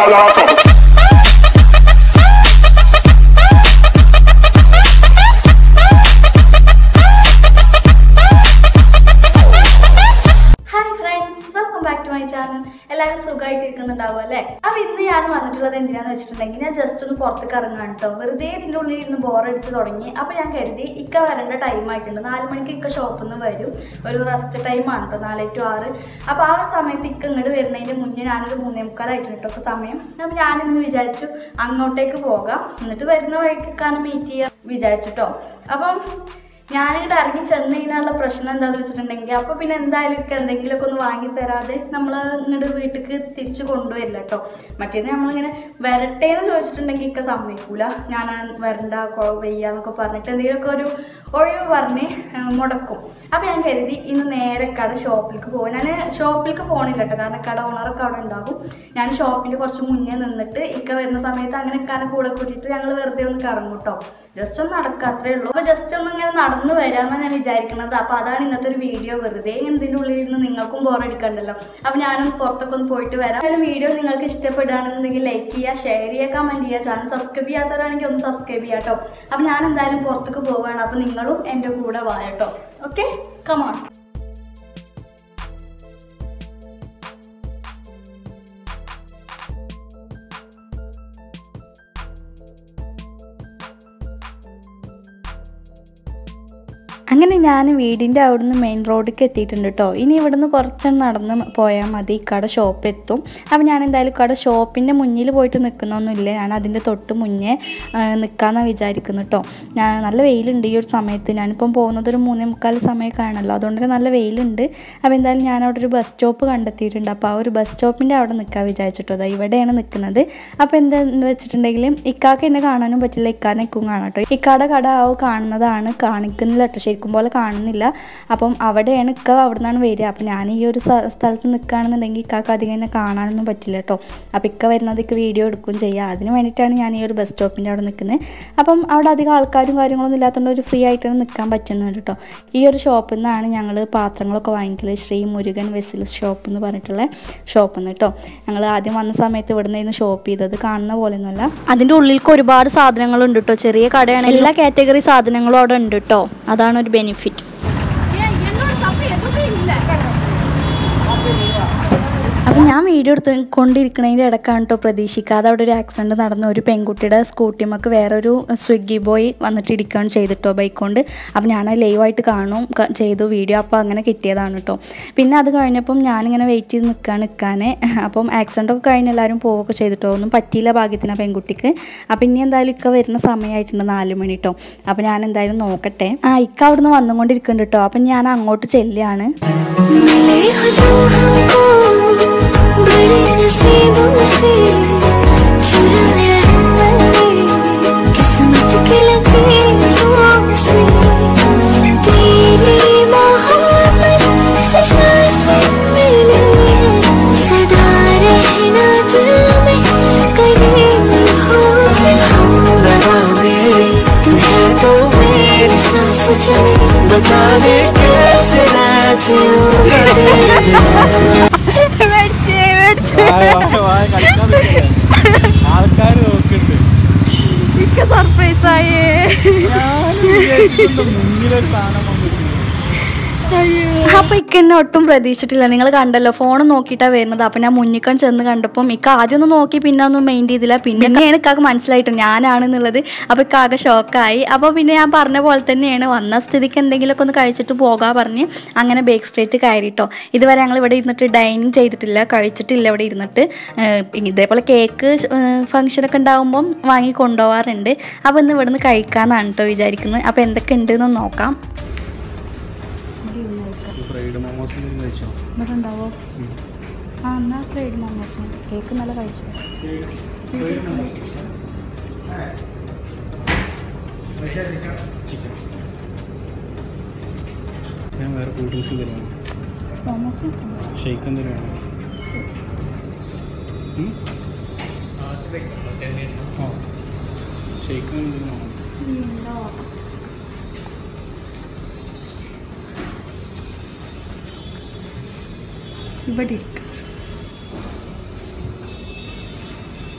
balato. Hi friends welcome back to my channel എല്ലാവരും സുഖമായിട്ട് ഇരിക്കുന്നുണ്ടാവും അല്ലേ അപ്പൊ ഇന്ന് ഞാൻ വന്നിട്ടുള്ളത് എന്തിനാന്ന് വെച്ചിട്ടുണ്ടെങ്കിൽ ഞാൻ ജസ്റ്റ് ഒന്ന് പുറത്തേക്ക് ഇറങ്ങാൻ കേട്ടോ വെറുതെ ഇതിൻ്റെ ഉള്ളിൽ ഇരുന്ന് ബോറടിച്ച് തുടങ്ങി അപ്പൊ ഞാൻ കരുതി ഇക്ക വരേണ്ട ടൈം ആയിട്ടുണ്ട് നാല് മണിക്ക് ഇക്ക ഷോപ്പിൽ നിന്ന് വരും ഒരു റെസ്റ്റ് ടൈമാണ് കേട്ടോ നാല് ടു ആറ് അപ്പൊ ആ ഒരു സമയത്ത് ഇക്ക ഇങ്ങോട്ട് വരുന്നതിന് മുന്നേ ഞാനൊരു മൂന്നേ മുക്കാലായിട്ടുണ്ട് കേട്ടോ ഇപ്പൊ സമയം അപ്പൊ ഞാനിന്ന് വിചാരിച്ചു അങ്ങോട്ടേക്ക് പോകാം എന്നിട്ട് വരുന്ന വഴിക്കാണ് മീറ്റ് ചെയ്യാൻ വിചാരിച്ചിട്ടോ അപ്പം ഞാനിവിടെ ഇറങ്ങി ചെന്ന് കഴിഞ്ഞാലുള്ള പ്രശ്നം എന്താന്ന് വെച്ചിട്ടുണ്ടെങ്കിൽ അപ്പോൾ പിന്നെ എന്തായാലും ഒക്കെ എന്തെങ്കിലുമൊക്കെ ഒന്ന് വാങ്ങി തരാതെ നമ്മൾ ഇങ്ങോട്ട് വീട്ടിലേക്ക് തിരിച്ച് കൊണ്ടുവരില്ല കേട്ടോ മറ്റേത് നമ്മളിങ്ങനെ വരട്ടെ എന്ന് ചോദിച്ചിട്ടുണ്ടെങ്കിൽ ഒക്കെ സമ്മതിക്കൂല ഞാൻ വരണ്ട കൊ- വയ്യ എന്നൊക്കെ പറഞ്ഞിട്ട് എന്തെങ്കിലുമൊക്കെ ഒരു ഒഴിവ് പറഞ്ഞ് ആ, മുടക്കും അപ്പോൾ ഞാൻ കരുതി ഇന്ന് നേരെ കട ഷോപ്പിലേക്ക് പോകും ഞാൻ ഷോപ്പിലേക്ക് പോകണില്ല കേട്ടോ കാരണം കട ഓണറൊക്കെ അവിടെ ഉണ്ടാകും ഞാൻ ഷോപ്പിൽ കുറച്ച് മുന്നേ നിന്നിട്ട് ഇക്ക വരുന്ന സമയത്ത് അങ്ങനെ ഇക്കാനെ കൂടെ കൂട്ടിയിട്ട് ഞങ്ങൾ വെറുതെ ഒന്ന് കറങ്ങും കേട്ടോ ജസ്റ്റ് ഒന്ന് നടക്കുക അത്രേ ഉള്ളൂ അപ്പോൾ ജസ്റ്റ് ഒന്ന് ഇങ്ങനെ നടന്നു വരാമെന്നാണ് ഞാൻ വിചാരിക്കുന്നത് അപ്പോൾ അതാണ് ഇന്നത്തെ ഒരു വീഡിയോ വെറുതെ എന്തിൻ്റെ ഉള്ളിൽ ഇരുന്ന് നിങ്ങൾക്കും ബോറടിക്കണ്ടല്ലോ അപ്പോൾ ഞാനൊന്ന് പുറത്തൊക്കെ ഒന്ന് പോയിട്ട് വരാം അതിൽ വീഡിയോ നിങ്ങൾക്ക് ഇഷ്ടപ്പെടുകയാണെന്നുണ്ടെങ്കിൽ ലൈക്ക് ചെയ്യുക ഷെയർ ചെയ്യുക കമൻറ്റ് ചെയ്യുക ചാനൽ സബ്സ്ക്രൈബ് ചെയ്യാത്തവരാണെങ്കിൽ ഒന്ന് സബ്സ്ക്രൈബ് ചെയ്യാം കേട്ടോ അപ്പോൾ ഞാൻ എന്തായാലും പുറത്തേക്ക് പോവുകയാണ് അപ്പോൾ നിങ്ങളും എൻ്റെ കൂടെ വാ കേട്ടോ ഓക്കെ കമോൺ അങ്ങനെ ഞാൻ വീടിൻ്റെ അവിടുന്ന് മെയിൻ റോഡിലേക്ക് എത്തിയിട്ടുണ്ട് കേട്ടോ ഇനി ഇവിടുന്ന് കുറച്ചൊന്ന് നടന്ന് പോയാൽ മതി കട ഷോപ്പ് എത്തും അപ്പോൾ ഞാൻ എന്തായാലും കട ഷോപ്പിൻ്റെ മുന്നിൽ പോയിട്ട് നിൽക്കുന്നൊന്നുമില്ല ഞാൻ അതിൻ്റെ തൊട്ട് മുന്നേ നിൽക്കാമെന്നാണ് വിചാരിക്കുന്നു കേട്ടോ ഞാൻ നല്ല വെയിലുണ്ട് ഈ ഒരു സമയത്ത് ഞാനിപ്പം പോകുന്നത് ഒരു മൂന്നേ മുക്കാൽ സമയമൊക്കെ ആണല്ലോ അതുകൊണ്ട് തന്നെ നല്ല വെയിലുണ്ട് അപ്പോൾ എന്തായാലും ഞാൻ അവിടെ ഒരു ബസ് സ്റ്റോപ്പ് കണ്ടെത്തിയിട്ടുണ്ട് അപ്പോൾ ആ ഒരു ബസ് സ്റ്റോപ്പിൻ്റെ അവിടെ നിൽക്കാൻ വിചാരിച്ചിട്ടോ അതാ ഇവിടെയാണ് നിൽക്കുന്നത് അപ്പോൾ എന്താന്ന് വെച്ചിട്ടുണ്ടെങ്കിൽ ഇക്കാക്ക് എന്നെ കാണാനും പറ്റില്ല ഇക്കാനെ ഇക്കും കാണാം കേട്ടോ ഇക്കാടെ കട ആ കാണുന്നതാണ് കാണിക്കുന്നില്ല കേട്ടോ ശരിക്കും പോലെ കാണുന്നില്ല അപ്പം അവിടെയാണ് ഇക്ക അവിടെ നിന്നാണ് വരിക അപ്പം ഞാൻ ഈ ഒരു സ്ഥ- സ്ഥലത്ത് നിൽക്കുകയാണെന്നുണ്ടെങ്കിൽ ഇക്കാക്ക് അധികം എന്നെ കാണാനൊന്നും പറ്റില്ല കേട്ടോ അപ്പോൾ ഇക്ക വരുന്നതൊക്കെ വീഡിയോ എടുക്കുകയും ചെയ്യുക അതിന് വേണ്ടിയിട്ടാണ് ഞാൻ ഈ ഒരു ബസ് സ്റ്റോപ്പിൻ്റെ അവിടെ നിൽക്കുന്നത് അപ്പം അവിടെ അധികം ആൾക്കാരും കാര്യങ്ങളൊന്നും ഇല്ലാത്തതുകൊണ്ട് ഒരു ഫ്രീ ആയിട്ടാണ് നിൽക്കാൻ പറ്റുന്നുണ്ട് കേട്ടോ ഈ ഒരു ഷോപ്പിൽ നിന്നാണ് ഞങ്ങൾ പാത്രങ്ങളൊക്കെ വാങ്ങിക്കൽ ശ്രീ മുരുകൻ വെസിൽസ് ഷോപ്പ് എന്ന് പറഞ്ഞിട്ടുള്ള ഷോപ്പിൽ നിന്ന് കേട്ടോ ഞങ്ങൾ ആദ്യം വന്ന സമയത്ത് ഇവിടെ നിന്ന് ഷോപ്പ് ചെയ്തത് കാണുന്ന പോലെയൊന്നുമല്ല അതിൻ്റെ ഉള്ളിലേക്ക് ഒരുപാട് സാധനങ്ങളുണ്ട് കേട്ടോ ചെറിയ കടയാണ് എല്ലാ കാറ്റഗറി സാധനങ്ങളും അവിടെ ഉണ്ട് കേട്ടോ അതാണ് ഒരു ബെനിഫിറ്റ് അപ്പം ഞാൻ വീഡിയോ എടുത്ത് കൊണ്ടിരിക്കുന്നതിൻ്റെ ഇടക്കാണ് കേട്ടോ പ്രതീക്ഷിക്കാതെ അവിടെ ഒരു ആക്സിഡൻറ്റ് നടന്ന ഒരു പെൺകുട്ടിയുടെ സ്കൂട്ടിമക്ക് വേറൊരു സ്വിഗ്ഗി ബോയ് വന്നിട്ട് ഇടിക്കുകയാണ് ചെയ്തിട്ടോ ബൈക്ക് കൊണ്ട് അപ്പം ഞാൻ ലൈവായിട്ട് കാണും ക- ചെയ്തു വീഡിയോ അപ്പോൾ അങ്ങനെ കിട്ടിയതാണ് കേട്ടോ പിന്നെ അത് കഴിഞ്ഞപ്പം ഞാനിങ്ങനെ വെയിറ്റ് ചെയ്ത് നിൽക്കുകയാണ് നിൽക്കാൻ അപ്പം ആക്സിഡൻ്റ് ഒക്കെ കഴിഞ്ഞ് എല്ലാവരും പോവുകയൊക്കെ ചെയ്തിട്ടോ ഒന്നും പറ്റിയില്ല ഭാഗ്യത്തിന് ആ പെൺകുട്ടിക്ക് അപ്പം ഇനി എന്തായാലും ഇക്ക വരുന്ന സമയമായിട്ടുണ്ട് നാല് മണി കേട്ടോ അപ്പം ഞാൻ എന്തായാലും നോക്കട്ടെ ആ ഇക്ക അവിടുന്ന് വന്നുകൊണ്ടിരിക്കുന്നുണ്ട് കേട്ടോ അപ്പം ഞാൻ അങ്ങോട്ട് ചെല്ലുകയാണ് मिले हो तुम हमको बड़े नसीबों से चुराया है मैंने किस्मत की लकीरों से तेरी मोहब्बत से सांसें मिली हैं सदा रहना दिल में करीब हो के हम बनाने तुम्हें तो मेरी सांस चले बता दे कैसे ആൾക്കാർ നോക്കുന്നുണ്ട് സർപ്രൈസ് ആയേ ഞാൻ വിചാരിച്ചിട്ടുണ്ട് മുന്നിലൊരു സാധനം വന്നിട്ടുണ്ട് അപ്പൊ ഇക്ക എന്നെ ഒട്ടും പ്രതീക്ഷിച്ചിട്ടില്ല നിങ്ങൾ കണ്ടല്ലോ ഫോൺ നോക്കിയിട്ടാ വരുന്നത് അപ്പൊ ഞാൻ മുന്നിക്കൺ ചെന്ന് കണ്ടപ്പം ഇക്ക ആദ്യം ഒന്ന് നോക്കി പിന്നെ ഒന്നും മെയിൻ ചെയ്തില്ല പിന്നെ എനിക്കാകെ മനസ്സിലായിട്ട് ഞാനാണെന്നുള്ളത് അപ്പൊ ഇക്ക ആകെ ഷോക്കായി അപ്പൊ പിന്നെ ഞാൻ പറഞ്ഞ പോലെ തന്നെയാണ് വന്ന സ്ഥിതിക്ക് എന്തെങ്കിലുമൊക്കെ ഒന്ന് കഴിച്ചിട്ട് പോകാൻ പറഞ്ഞ് അങ്ങനെ ബേക്ക് സ്ട്രീറ്റ് കയറിട്ടോ ഇതുവരെ ഞങ്ങൾ ഇവിടെ ഇരുന്നിട്ട് ഡൈനിങ് ചെയ്തിട്ടില്ല കഴിച്ചിട്ടില്ല ഇവിടെ ഇരുന്നിട്ട് ഏഹ് ഇതേപോലെ കേക്ക് ഫംഗ്ഷനൊക്കെ ഉണ്ടാകുമ്പം വാങ്ങി കൊണ്ടുപോകാറുണ്ട് അപ്പോൾ ഇന്ന് ഇവിടുന്ന് കഴിക്കാമെന്നാണ് കേട്ടോ വിചാരിക്കുന്നത് അപ്പോൾ എന്തൊക്കെ ഉണ്ടെന്ന് നോക്കാം ഫ്രൈഡ് മോമോസ് കഴിച്ചോ ഇവിടെ ഉണ്ടാവോ ആ എന്നാ ഫ്രൈഡ് മോമോസ് മതി കേക്ക് നല്ല കഴിച്ചത് ചിക്കൻ ഞാൻ വേറെ കൂൾ ഡ്രിങ്ക്സ് എന്തെങ്കിലും മോമോസ് ഷെയ്ക്ക് എന്തെങ്കിലും വേണം ഉം? ആ ഷെയ്ക്ക് എന്തെങ്കിലും വേണം ഇവിടെ ഇരിക്കും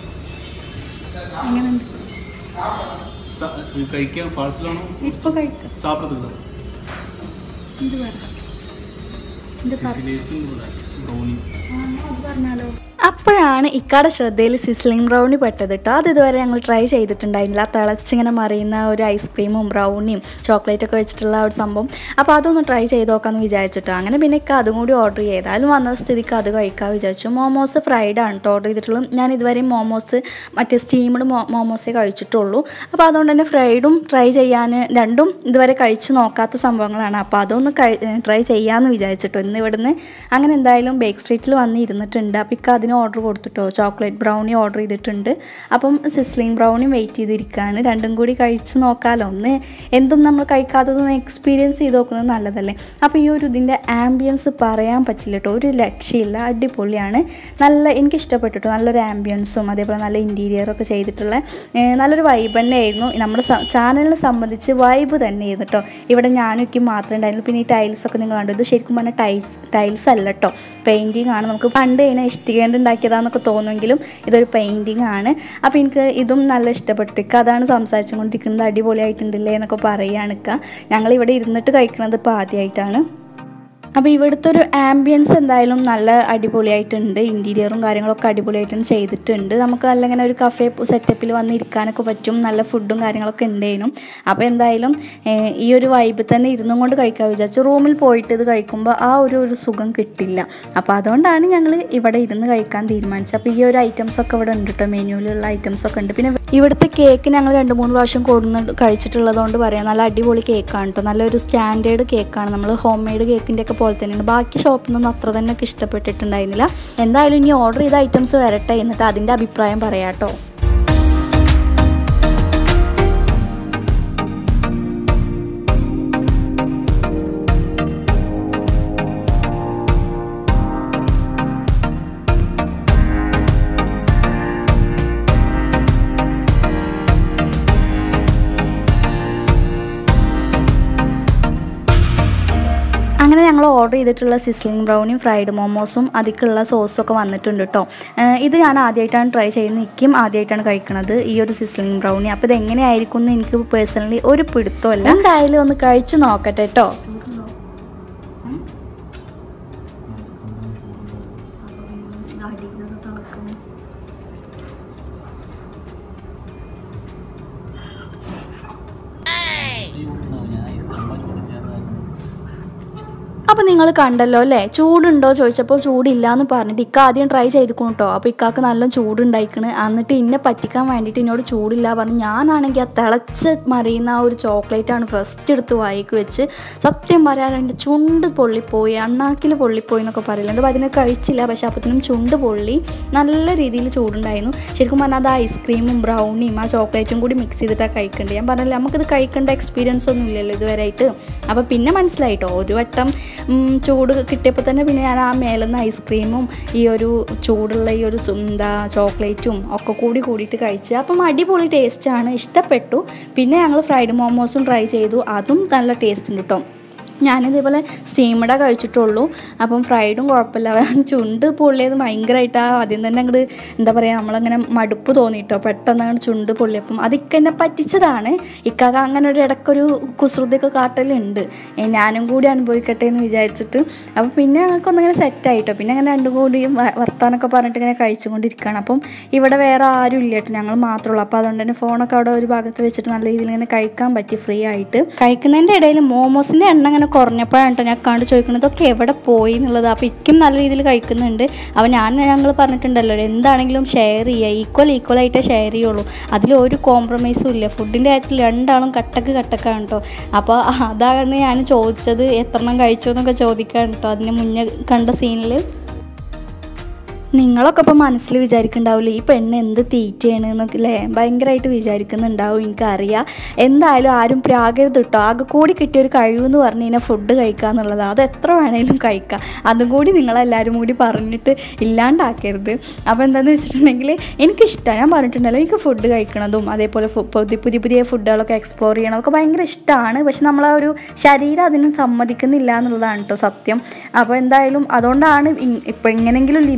എങ്ങനെയുണ്ട് സ- ഇത് കഴിക്കാൻ ഫാൾസിലാണോ ഇപ്പൊ കഴിക്കാം സാപ്പിടത്തില്ല ഇത് പറ ഇത് ബ്രൗണി പറഞ്ഞാലോ അപ്പോഴാണ് ഇക്കാടെ ശ്രദ്ധയിൽ സിസ്ലിംഗ് ബ്രൗണി പെട്ടത് കേട്ടോ അത് ഇതുവരെ ഞങ്ങൾ ട്രൈ ചെയ്തിട്ടുണ്ടായിരുന്നില്ല ആ തിളച്ചിങ്ങനെ മറിയുന്ന ഒരു ഐസ്ക്രീമും ബ്രൗണിയും ചോക്ലേറ്റ് ഒക്കെ വെച്ചിട്ടുള്ള ആ ഒരു സംഭവം അപ്പോൾ അതൊന്ന് ട്രൈ ചെയ്ത് നോക്കാമെന്ന് വിചാരിച്ചിട്ടോ അങ്ങനെ പിന്നെ ഇക്ക അതും കൂടി ഓർഡർ ചെയ്താലും വന്ന സ്ഥിതിക്ക് അത് കഴിക്കാൻ വിചാരിച്ചു മോമോസ് ഫ്രൈഡ് ആണ് കേട്ടോ ഓർഡർ ചെയ്തിട്ടുള്ളൂ ഞാൻ ഇതുവരെ മോമോസ് മറ്റേ സ്റ്റീംഡ് മോമോസേ കഴിച്ചിട്ടുള്ളൂ അപ്പോൾ അതുകൊണ്ട് തന്നെ ഫ്രൈഡും ട്രൈ ചെയ്യാൻ രണ്ടും ഇതുവരെ കഴിച്ച് നോക്കാത്ത സംഭവങ്ങളാണ് അപ്പോൾ അതൊന്ന് ട്രൈ ചെയ്യാമെന്ന് വിചാരിച്ചിട്ടോ ഇന്ന് ഇവിടുന്ന് അങ്ങനെ എന്തായാലും ബേക്ക് സ്ട്രീറ്റിൽ വന്ന് ഇരുന്നിട്ടുണ്ട് അപ്പോൾ ഇക്ക അതിന് ഓർഡർ കൊടുത്തിട്ടോ ചോക്ലേറ്റ് ബ്രൗണി ഓർഡർ ചെയ്തിട്ടുണ്ട് അപ്പം സിസ്ലിംഗ് ബ്രൗണി വെയിറ്റ് ചെയ്തിരിക്കുകയാണ് രണ്ടും കൂടി കഴിച്ച് നോക്കാമല്ലോ ഒന്ന് എന്തും നമ്മൾ കഴിക്കാത്തതൊന്ന് എക്സ്പീരിയൻസ് ചെയ്ത് നോക്കുന്നത് നല്ലതല്ലേ അപ്പോൾ ഈ ഒരു ഇതിൻ്റെ ആംബിയൻസ് പറയാൻ പറ്റില്ല കേട്ടോ ഒരു രക്ഷയില്ല അടിപൊളിയാണ് നല്ല എനിക്ക് ഇഷ്ടപ്പെട്ടിട്ടോ നല്ലൊരു ആംബിയൻസും അതേപോലെ നല്ല ഇൻറ്റീരിയറൊക്കെ ചെയ്തിട്ടുള്ള ഏഹ് നല്ലൊരു വൈബ് തന്നെ ആയിരുന്നു നമ്മുടെ ചാനലിനെ സംബന്ധിച്ച് വൈബ് തന്നെയായിരുന്നു കേട്ടോ ഇവിടെ ഞാനും എനിക്ക് മാത്രമേ ഉണ്ടായിരുന്നു പിന്നെ ഈ ടൈൽസ് ഒക്കെ നിങ്ങൾ കണ്ടു ഇത് ശരിക്കും പറഞ്ഞാൽ ടൈൽസ് ടൈൽസ് അല്ല കേട്ടോ പെയിൻറ്റിങ് ആണ് നമുക്ക് പണ്ട് ഇതിനെ ഇഷ്ടികേണ്ട ഉണ്ടാക്കിയതാന്നൊക്കെ തോന്നുമെങ്കിലും ഇതൊരു പെയിൻറ്റിങ് ആണ് അപ്പോൾ എനിക്ക് ഇതും നല്ല ഇഷ്ടപ്പെട്ടു ഇക്ക അതാണ് സംസാരിച്ചുകൊണ്ടിരിക്കുന്നത് അടിപൊളിയായിട്ടുണ്ടല്ലേ എന്നൊക്കെ പറയുകയാണ് ഇക്ക ഞങ്ങൾ ഇവിടെ ഇരുന്നിട്ട് കഴിക്കുന്നത് ഇപ്പോൾ ആദ്യമായിട്ടാണ് അപ്പോൾ ഇവിടുത്തെ ഒരു ആംബിയൻസ് എന്തായാലും നല്ല അടിപൊളിയായിട്ടുണ്ട് ഇൻറ്റീരിയറും കാര്യങ്ങളൊക്കെ അടിപൊളിയായിട്ടുണ്ട് ചെയ്തിട്ടുണ്ട് നമുക്ക് നല്ല ഇങ്ങനെ ഒരു കഫേ സെറ്റപ്പിൽ വന്ന് ഇരിക്കാനൊക്കെ പറ്റും നല്ല ഫുഡും കാര്യങ്ങളൊക്കെ ഉണ്ടായിരുന്നു അപ്പോൾ എന്തായാലും ഏഹ്, ഈ ഒരു വൈബിൽ തന്നെ ഇരുന്നും കൊണ്ട് കഴിക്കാൻ വിചാരിച്ചു റൂമിൽ പോയിട്ട് ഇത് കഴിക്കുമ്പോൾ ആ ഒരു ഒരു സുഖം കിട്ടില്ല അപ്പോൾ അതുകൊണ്ടാണ് ഞങ്ങൾ ഇവിടെ ഇരുന്ന് കഴിക്കാൻ തീരുമാനിച്ചത് അപ്പോൾ ഈ ഒരു ഐറ്റംസ് ഒക്കെ ഇവിടെ ഉണ്ട് കേട്ടോ മെനുവിലുള്ള ഐറ്റംസ് ഒക്കെ ഉണ്ട് പിന്നെ ഇവിടുത്തെ കേക്ക് ഞങ്ങൾ രണ്ട് മൂന്ന് പ്രാവശ്യം കൊടുന്ന് കഴിച്ചിട്ടുള്ളതുകൊണ്ട് പറയാം നല്ല അടിപൊളി കേക്കാണ് കേട്ടോ നല്ലൊരു സ്റ്റാൻഡേർഡ് കേക്കാണ് നമ്മൾ ഹോം മെയ്ഡ് കേക്കിൻ്റെ ഒക്കെ പോലെ തന്നെയാണ് ബാക്കി ഷോപ്പിൽ നിന്നും അത്ര തന്നെ ഒക്കെ ഇഷ്ടപ്പെട്ടിട്ടുണ്ടായിരുന്നില്ല എന്തായാലും ഇനി ഓർഡർ ചെയ്ത ഐറ്റംസ് വരട്ടെ എന്നിട്ട് അതിൻ്റെ അഭിപ്രായം പറയാം കേട്ടോ അങ്ങനെ ഞങ്ങൾ ഓർഡർ ചെയ്തിട്ടുള്ള സിസ്ലിംഗ് ബ്രൗണിയും ഫ്രൈഡ് മോമോസും അതിക്കുള്ള സോസും ഒക്കെ വന്നിട്ടുണ്ട് കേട്ടോ ഏഹ് ഇത് ഞാൻ ആദ്യമായിട്ടാണ് ട്രൈ ചെയ്യുന്നത് എനിക്കും ആദ്യമായിട്ടാണ് കഴിക്കുന്നത് ഈ ഒരു സിസ്ലിംഗ് ബ്രൗണി അപ്പോൾ ഇത് എങ്ങനെയായിരിക്കും എന്ന് എനിക്ക് പേഴ്സണലി ഒരു പിടുത്തമല്ല എന്തായാലും ഒന്ന് കഴിച്ച് നോക്കട്ടെ കേട്ടോ അപ്പോൾ നിങ്ങൾ കണ്ടല്ലോ അല്ലേ ചൂടുണ്ടോ ചോദിച്ചപ്പോൾ ചൂടില്ല എന്ന് പറഞ്ഞിട്ട് ഇക്ക ആദ്യം ട്രൈ ചെയ്തിക്കും കേട്ടോ അപ്പോൾ ഇക്കാക്ക് നല്ല ചൂടുണ്ടായിക്കണ് എന്നിട്ട് ഇന്നെ പറ്റിക്കാൻ വേണ്ടിയിട്ട് എന്നോട് ചൂടില്ല പറഞ്ഞു ഞാനാണെങ്കിൽ ആ തിളച്ച് മറിയുന്ന ആ ഒരു ചോക്ലേറ്റാണ് ഫസ്റ്റ് എടുത്ത് വായിക്ക് വെച്ച് സത്യം പറയാൻ എൻ്റെ ചുണ്ട് പൊള്ളിപ്പോയി അണ്ണാക്കിൽ പൊള്ളിപ്പോയി എന്നൊക്കെ പറയില്ല എന്താ അതിനെ കഴിച്ചില്ല പക്ഷെ അപ്പത്തിനും ചുണ്ട് പൊള്ളി നല്ല രീതിയിൽ ചൂടുണ്ടായിരുന്നു ശരിക്കും പറഞ്ഞാൽ അത് ഐസ്ക്രീമും ബ്രൗണിയും ആ ചോക്ലേറ്റും കൂടി മിക്സ് ചെയ്തിട്ടാണ് കഴിക്കേണ്ടത് ഞാൻ പറഞ്ഞില്ല നമുക്കിത് കഴിക്കേണ്ട എക്സ്പീരിയൻസ് ഒന്നും ഇല്ലല്ലോ ഇതുവരെയായിട്ട് അപ്പോൾ പിന്നെ മനസ്സിലായിട്ടോ ഒരു വട്ടം ഉം, ചൂട് കിട്ടിയപ്പോൾ തന്നെ പിന്നെ ഞാൻ ആ മേലെന്ന് ഐസ്ക്രീമും ഈ ഒരു ചൂടുള്ള ഈ ഒരു സു- എന്താ ചോക്ലേറ്റും ഒക്കെ കൂടി കൂടിയിട്ട് കഴിച്ച് അപ്പം അടിപൊളി ടേസ്റ്റാണ് ഇഷ്ടപ്പെട്ടു പിന്നെ ഞങ്ങൾ ഫ്രൈഡ് മോമോസും ട്രൈ ചെയ്തു അതും നല്ല ടേസ്റ്റ് ഉണ്ട് കേട്ടോ ഞാനിതേപോലെ സ്റ്റീമഡ കഴിച്ചിട്ടുള്ളൂ അപ്പം ഫ്രൈഡും കുഴപ്പമില്ല ചുണ്ട് പൊള്ളിയത് ഭയങ്കരമായിട്ട് ആ ആദ്യം തന്നെ അങ്ങോട്ട് എന്താ പറയുക നമ്മളങ്ങനെ മടുപ്പ് തോന്നിയിട്ടോ പെട്ടെന്ന് അങ്ങോട്ട് ചുണ്ട് പൊള്ളിയപ്പം അത് ഇക്കെന്നെ പറ്റിച്ചതാണ് ഇക്കാക്ക അങ്ങനെ ഒരു ഇടയ്ക്കൊരു കുസൃതിയൊക്കെ കാട്ടലുണ്ട് ഏ, ഞാനും കൂടി അനുഭവിക്കട്ടെ എന്ന് വിചാരിച്ചിട്ട് അപ്പം പിന്നെ ഞങ്ങൾക്കൊന്നിങ്ങനെ സെറ്റായിട്ടോ പിന്നെ അങ്ങനെ രണ്ടും കൂടി വ- വർത്താനൊക്കെ പറഞ്ഞിട്ട് ഇങ്ങനെ കഴിച്ചുകൊണ്ടിരിക്കുകയാണ് അപ്പം ഇവിടെ വേറെ ആരും ഇല്ല കേട്ടോ ഞങ്ങൾ മാത്രമേ ഉള്ളൂ അപ്പോൾ അതുകൊണ്ട് തന്നെ ഫോണൊക്കെ അവിടെ ഒരു ഭാഗത്ത് വെച്ചിട്ട് നല്ല രീതിയിൽ ഇങ്ങനെ കഴിക്കാൻ പറ്റി ഫ്രീ ആയിട്ട് കഴിക്കുന്നതിൻ്റെ ഇടയിൽ മോമോസിൻ്റെ എണ്ണ ഇങ്ങനെ കുറഞ്ഞപ്പോഴാണ് കേട്ടോ ഞാൻ കണ്ട് ചോദിക്കുന്നത് ഇതൊക്കെ എവിടെ പോയി എന്നുള്ളത് അപ്പോൾ ഇക്കും നല്ല രീതിയിൽ കഴിക്കുന്നുണ്ട് അപ്പോൾ ഞാൻ ഞങ്ങൾ പറഞ്ഞിട്ടുണ്ടല്ലോ എന്താണെങ്കിലും ഷെയർ ചെയ്യുക ഈക്വൽ ഈക്വൽ ആയിട്ടേ ഷെയർ ചെയ്യുള്ളൂ അതിൽ ഒരു കോംപ്രമൈസും ഇല്ല ഫുഡിൻ്റെ കാര്യത്തിൽ രണ്ടാളും കട്ടക്ക് കട്ടക്കാണ് കേട്ടോ അപ്പോൾ അതാണ് ഞാൻ ചോദിച്ചത് എത്രണ്ണം കഴിച്ചു എന്നൊക്കെ ചോദിക്കാൻ കേട്ടോ അതിന് മുന്നേ കണ്ട സീനിൽ നിങ്ങളൊക്കെ ഇപ്പോൾ മനസ്സിൽ വിചാരിക്കുന്നുണ്ടാവില്ല ഈ പെണ്ണ് എന്ത് തീറ്റയാണ് എന്നൊക്കെ അല്ലേ ഭയങ്കരമായിട്ട് വിചാരിക്കുന്നുണ്ടാവും എനിക്കറിയാം എന്തായാലും ആരും പ്രാകരുത് കേട്ടോ ആകെ കൂടി കിട്ടിയ ഒരു കഴിവെന്ന് പറഞ്ഞു കഴിഞ്ഞാൽ ഫുഡ് കഴിക്കുക എന്നുള്ളത് അത് എത്ര വേണേലും കഴിക്കാം അതും കൂടി നിങ്ങളെല്ലാവരും കൂടി പറഞ്ഞിട്ട് ഇല്ലാണ്ടാക്കരുത് അപ്പോൾ എന്താണെന്ന് വെച്ചിട്ടുണ്ടെങ്കിൽ എനിക്കിഷ്ടമാണ് ഞാൻ പറഞ്ഞിട്ടുണ്ടല്ലോ എനിക്ക് ഫുഡ് കഴിക്കണതും അതേപോലെ ഫു- പുതിയ പുതിയ പുതിയ ഫുഡുകളൊക്കെ എക്സ്പ്ലോർ ചെയ്യണതൊക്കെ ഭയങ്കര ഇഷ്ടമാണ് പക്ഷെ നമ്മളെ ഒരു ശരീരം അതിന് സമ്മതിക്കുന്നില്ല എന്നുള്ളതാണ് കേട്ടോ സത്യം അപ്പോൾ എന്തായാലും അതുകൊണ്ടാണ് ഇ- ഇപ്പോൾ എങ്ങനെയെങ്കിലും ലിമിറ്റായിട്ട്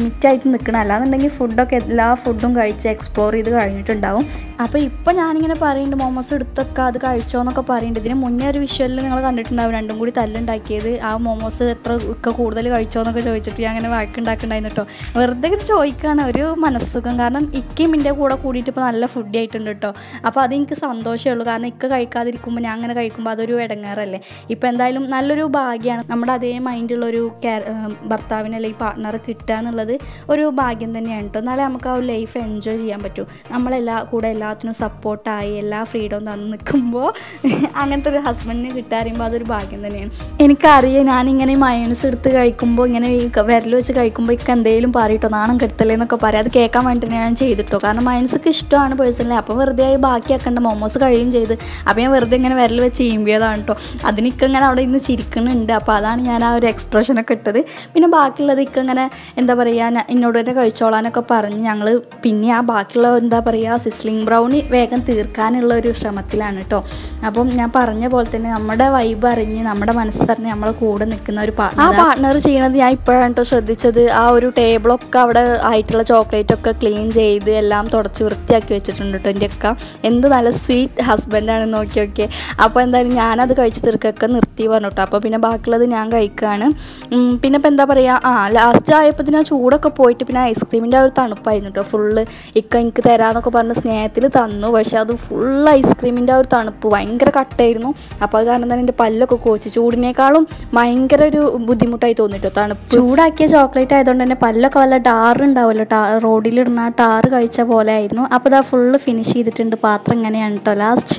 ചെയ്ത് നിൽക്കണം അല്ലാന്നുണ്ടെങ്കിൽ ഫുഡൊക്കെ എല്ലാ ഫുഡും കഴിച്ച് എക്സ്പ്ലോർ ചെയ്ത് കഴിഞ്ഞിട്ടുണ്ടാവും അപ്പോൾ ഇപ്പോൾ ഞാനിങ്ങനെ പറയുന്നുണ്ട് മോമോസ് എടുത്തൊക്കെ അത് കഴിച്ചോ എന്നൊക്കെ പറയുന്നുണ്ട് ഇതിന് മുന്നേ ഒരു വിഷ്വലിൽ നിങ്ങൾ കണ്ടിട്ടുണ്ടാവും രണ്ടും കൂടി തല്ലുണ്ടാക്കിയത് ആ മോമോസ് എത്ര ഒക്കെ കൂടുതൽ കഴിച്ചോ എന്നൊക്കെ ചോദിച്ചിട്ട് ഞാൻ അങ്ങനെ വഴക്കുണ്ടാക്കുന്നുണ്ടായിരുന്നു കേട്ടോ വെറുതെ ഇങ്ങനെ ചോദിക്കുകയാണ് ഒരു മനസ്സുഖം കാരണം ഇക്കയും എൻ്റെ കൂടെ കൂടിയിട്ട് ഇപ്പോൾ നല്ല ഫുഡ് ആയിട്ടുണ്ട് കേട്ടോ അപ്പോൾ അതെനിക്ക് സന്തോഷമേ ഉള്ളൂ കാരണം ഇക്ക കഴിക്കാതിരിക്കുമ്പോൾ ഞാൻ അങ്ങനെ കഴിക്കുമ്പോൾ അതൊരു ഇടങ്ങാറല്ലേ ഇപ്പോൾ എന്തായാലും നല്ലൊരു ഭാഗ്യമാണ് നമ്മുടെ അതേ മൈൻഡുള്ളൊരു ഭർത്താവിന് അല്ലെങ്കിൽ പാർട്ട്ണർ കിട്ടുക എന്നുള്ളത് ഒരു ഭാഗ്യം തന്നെയാണ് കേട്ടോ എന്നാലേ നമുക്ക് ആ ഒരു ലൈഫ് എൻജോയ് ചെയ്യാൻ പറ്റൂ നമ്മളെല്ലാ കൂടെ എല്ലാത്തിനും സപ്പോർട്ടായി എല്ലാ ഫ്രീഡവും തന്ന് നിൽക്കുമ്പോൾ അങ്ങനത്തെ ഒരു ഹസ്ബൻഡിന് കിട്ടുക പറയുമ്പോൾ അതൊരു ഭാഗ്യം തന്നെയാണ് എനിക്കറിയാം ഞാനിങ്ങനെ മയോണസ് എടുത്ത് കഴിക്കുമ്പോൾ ഇങ്ങനെ ഈ വിരൽ വെച്ച് കഴിക്കുമ്പോൾ ഇക്ക എന്തെങ്കിലും പറയട്ടോ നാണം കെടുത്തല്ലേ എന്നൊക്കെ പറയാം അത് കേൾക്കാൻ വേണ്ടിയിട്ട് ഞാൻ ചെയ്തിട്ടോ കാരണം മയോണസൊക്കെ ഇഷ്ടമാണ് പേഴ്സണലി അപ്പോൾ വെറുതെ ആയി ബാക്കിയാക്കേണ്ട മോമോസ് കഴിയും ചെയ്ത് അപ്പോൾ ഞാൻ വെറുതെ ഇങ്ങനെ വിരൽ വെച്ച് ചെയ്യുമ്പോഴതാണ് കേട്ടോ അതിനിക്ക ഇങ്ങനെ അവിടെ ഇന്ന് ചിരിക്കുന്നുണ്ട് അപ്പോൾ അതാണ് ഞാൻ ആ ഒരു എക്സ്പ്രഷനൊക്കെ ഇട്ടത് പിന്നെ ബാക്കിയുള്ളത് ഇക്ക ഇങ്ങനെ എന്താ പറയുക ഞാൻ എന്നോട് തന്നെ കഴിച്ചോളാനൊക്കെ പറഞ്ഞ് ഞങ്ങൾ പിന്നെ ആ ബാക്കിയുള്ള എന്താ പറയുക സിസ്ലിംഗ് ബ്രൗണി വേഗം തീർക്കാനുള്ള ഒരു ശ്രമത്തിലാണ് കേട്ടോ അപ്പം ഞാൻ പറഞ്ഞ പോലെ തന്നെ നമ്മുടെ വൈബ് അറിഞ്ഞ് നമ്മുടെ മനസ്സറിഞ്ഞ് നമ്മളെ കൂടെ നിൽക്കുന്ന ഒരു പാർട്ണർ ആ പാർട്ണർ ചെയ്യണത് ഞാൻ ഇപ്പോഴാണ് കേട്ടോ ശ്രദ്ധിച്ചത് ആ ഒരു ടേബിളൊക്കെ അവിടെ ആയിട്ടുള്ള ചോക്ലേറ്റ് ഒക്കെ ക്ലീൻ ചെയ്ത് എല്ലാം തുടച്ച് വൃത്തിയാക്കി വെച്ചിട്ടുണ്ട് കേട്ടോ എൻ്റെ ഒക്കെ എന്ത് നല്ല സ്വീറ്റ് ഹസ്ബൻഡാണ് നോക്കി നോക്കിയേ അപ്പോൾ എന്തായാലും ഞാനത് കഴിച്ച് തീർക്കൊക്കെ നിർത്തി പറഞ്ഞു കേട്ടോ അപ്പോൾ പിന്നെ ബാക്കിയുള്ളത് ഞാൻ കഴിക്കുകയാണ് ഉം, പിന്നെ ഇപ്പം എന്താ പറയുക ആ ലാസ്റ്റ് ആയപ്പോൾ ആ ചൂടൊക്കെ പോയിട്ട് പിന്നെ ഐസ്ക്രീമിൻ്റെ ആ ഒരു തണുപ്പായിരുന്നു കേട്ടോ ഫുള്ള് ഇക്ക എനിക്ക് തരാമെന്നൊക്കെ പറഞ്ഞ് സ്നേഹത്തിൽ തന്നു പക്ഷേ അത് ഫുൾ ഐസ്ക്രീമിൻ്റെ ആ ഒരു തണുപ്പ് ഭയങ്കര കട്ടായിരുന്നു അപ്പോൾ അത് കാരണം തന്നെ എൻ്റെ പല്ലൊക്കെ കോച്ച് ചൂടിനേക്കാളും ഭയങ്കര ഒരു ബുദ്ധിമുട്ടായി തോന്നിട്ടോ തണുപ്പ് ചൂടാക്കിയ ചോക്ലേറ്റ് ആയതുകൊണ്ട് തന്നെ പല്ലൊക്കെ വല്ല ടാറ് ഉണ്ടാവുമല്ലോ ടാ റോഡിലിടുന്ന ആ ടാറ് കഴിച്ച പോലെ ആയിരുന്നു അപ്പോൾ ഇതാ ഫുള്ള് ഫിനിഷ് ചെയ്തിട്ടുണ്ട് പാത്രം ഇങ്ങനെയാണ് കേട്ടോ ലാസ്റ്റ്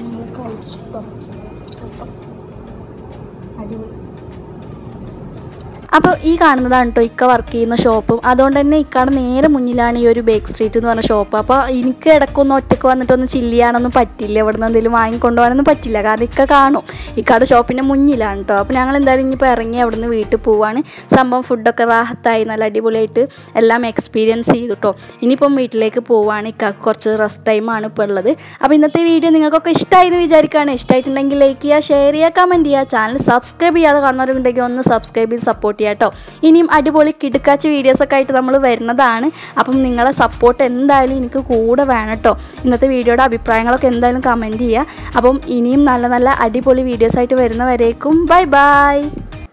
അപ്പോൾ ഈ കാണുന്നതാണ് കേട്ടോ ഇക്ക വർക്ക് ചെയ്യുന്ന ഷോപ്പും അതുകൊണ്ട് തന്നെ ഇക്കാടെ നേരെ മുന്നിലാണ് ഈ ഒരു ബേക്ക് സ്ട്രീറ്റ് എന്ന് പറഞ്ഞ ഷോപ്പ് അപ്പോൾ എനിക്ക് ഇടയ്ക്കൊന്നും ഒറ്റയ്ക്ക് വന്നിട്ടൊന്ന് ചില്ല് ചെയ്യാനൊന്നും പറ്റില്ല ഇവിടെ നിന്ന് എന്തെങ്കിലും വാങ്ങിക്കൊണ്ടുപോകാനൊന്നും പറ്റില്ല കാരണം ഇക്ക കാണും ഇക്കാടെ ഷോപ്പിൻ്റെ മുന്നിലാണ് കേട്ടോ അപ്പോൾ ഞങ്ങൾ എന്തായാലും ഇനിയിപ്പോൾ ഇറങ്ങി അവിടെ നിന്ന് വീട്ടിൽ പോവാണ് സംഭവം ഫുഡൊക്കെ റാഹത്തായി നല്ല അടിപൊളിയായിട്ട് എല്ലാം എക്സ്പീരിയൻസ് ചെയ്തു കേട്ടോ ഇനിയിപ്പം വീട്ടിലേക്ക് പോവാണ് ഇക്കാക്ക് കുറച്ച് റെസ്റ്റ് ടൈമാണ് ഇപ്പോൾ ഉള്ളത് അപ്പോൾ ഇന്നത്തെ വീഡിയോ നിങ്ങൾക്കൊക്കെ ഇഷ്ടമായി എന്ന് വിചാരിക്കുകയാണ് ഇഷ്ടമായിട്ടുണ്ടെങ്കിൽ ലൈക്ക് ചെയ്യുക ഷെയർ ചെയ്യുക കമൻറ്റ് ചെയ്യുക ചാനൽ സബ്സ്ക്രൈബ് ചെയ്യാതെ കാണുന്നവരുണ്ടെങ്കിൽ ഒന്ന് സബ്സ്ക്രൈബ് ചെയ്ത് സപ്പോർട്ട് ചെയ്യുക കേട്ടോ ഇനിയും അടിപൊളി കിടുക്കാച്ച വീഡിയോസൊക്കെ ആയിട്ട് നമ്മൾ വരുന്നതാണ് അപ്പം നിങ്ങളെ സപ്പോർട്ട് എന്തായാലും എനിക്ക് കൂടെ വേണം കേട്ടോ ഇന്നത്തെ വീഡിയോയുടെ അഭിപ്രായങ്ങളൊക്കെ എന്തായാലും കമൻറ്റ് ചെയ്യുക അപ്പം ഇനിയും നല്ല നല്ല അടിപൊളി വീഡിയോസായിട്ട് വരുന്നവരേക്കും ബൈ ബൈ